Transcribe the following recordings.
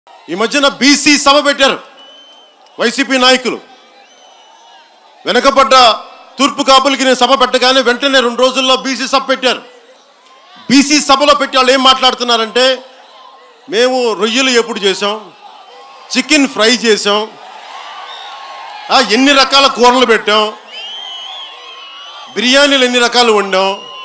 ఈ మధ్యన బీసీ సభ పెట్టారు వైసీపీ నాయకులు వెనకబడ్డ తూర్పు కాపులకి నేను సభ పెట్టగానే వెంటనే రెండు రోజుల్లో బీసీ సభ పెట్టారు బీసీ సభలో పెట్టి వాళ్ళు ఏం మాట్లాడుతున్నారంటే మేము రొయ్యలు ఎప్పుడు చేసాం చికెన్ ఫ్రై చేసాం ఆ, ఎన్ని రకాల కూరలు పెట్టాం బిర్యానీలు ఎన్ని రకాలు వండాం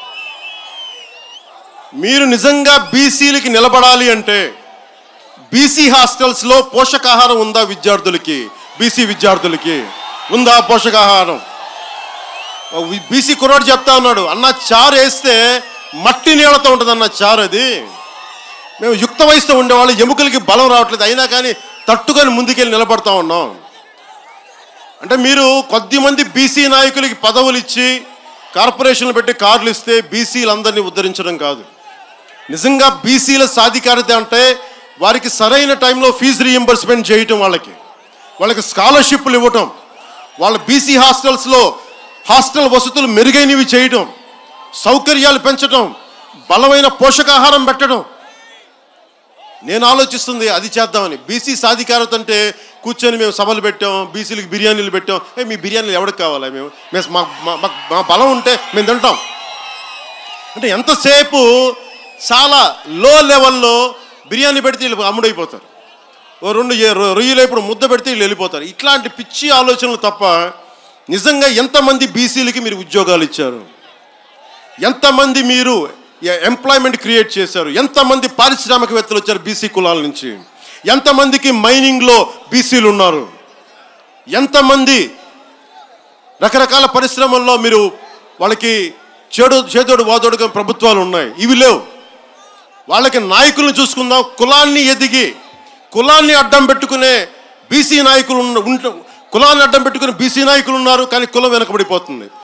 మీరు నిజంగా బీసీలకి నిలబడాలి అంటే బీసీ హాస్టల్స్లో పోషకాహారం ఉందా విద్యార్థులకి బీసీ విద్యార్థులకి ఉందా పోషకాహారం బీసీ కుర్రాడు చెప్తా ఉన్నాడు అన్న చారు వేస్తే మట్టి నీళ్ళతో ఉంటుంది అన్న చారు అది మేము యుక్త వయసుతో ఉండేవాళ్ళు ఎముకలకి బలం రావట్లేదు అయినా కానీ తట్టుకొని ముందుకెళ్ళి నిలబడతా ఉన్నాం అంటే మీరు కొద్దిమంది బీసీ నాయకులకి పదవులు ఇచ్చి కార్పొరేషన్లు పెట్టి కార్లు ఇస్తే బీసీలందరినీ ఉద్ధరించడం కాదు నిజంగా బీసీల సాధికారత అంటే వారికి సరైన టైంలో ఫీజు రీఎంబర్స్మెంట్ చేయటం వాళ్ళకి వాళ్ళకి స్కాలర్షిప్లు ఇవ్వటం వాళ్ళ బీసీ హాస్టల్స్లో హాస్టల్ వసతులు మెరుగైనవి చేయటం సౌకర్యాలు పెంచటం బలమైన పోషకాహారం పెట్టడం నేను ఆలోచిస్తుంది అది చేద్దామని బీసీ సాధికారత అంటే కూర్చొని మేము సభలు పెట్టాం బీసీలకు బిర్యానీలు పెట్టాం ఏ మీ బిర్యానీలు ఎవరికి కావాలా మేము మేము మా మా- మా- మా బలం ఉంటే మేము తింటాం అంటే ఎంతసేపు చాలా లో లెవెల్లో బిర్యానీ పెడితే వీళ్ళు అమ్ముడైపోతారు ఓ రెండు ఏ- రొ- రొయ్యలు ఇప్పుడు ముద్ద పెడితే వీళ్ళు వెళ్ళిపోతారు ఇట్లాంటి పిచ్చి ఆలోచనలు తప్ప నిజంగా ఎంతమంది బీసీలకి మీరు ఉద్యోగాలు ఇచ్చారు ఎంతమంది మీరు ఎంప్లాయ్మెంట్ క్రియేట్ చేశారు ఎంతమంది పారిశ్రామికవేత్తలు వచ్చారు బీసీ కులాల నుంచి ఎంతమందికి మైనింగ్లో బీసీలు ఉన్నారు ఎంతమంది రకరకాల పరిశ్రమల్లో మీరు వాళ్ళకి చేడు చేదోడు వాదోడుగా ప్రభుత్వాలు ఉన్నాయి ఇవి లేవు వాళ్ళకి నాయకులను చూసుకుందాం కులాన్ని ఎదిగి కులాన్ని అడ్డం పెట్టుకునే బీసీ నాయకులు ఉన్న ఉంట- కులాన్ని అడ్డం పెట్టుకునే బీసీ నాయకులు ఉన్నారు కానీ కులం వెనకబడిపోతుంది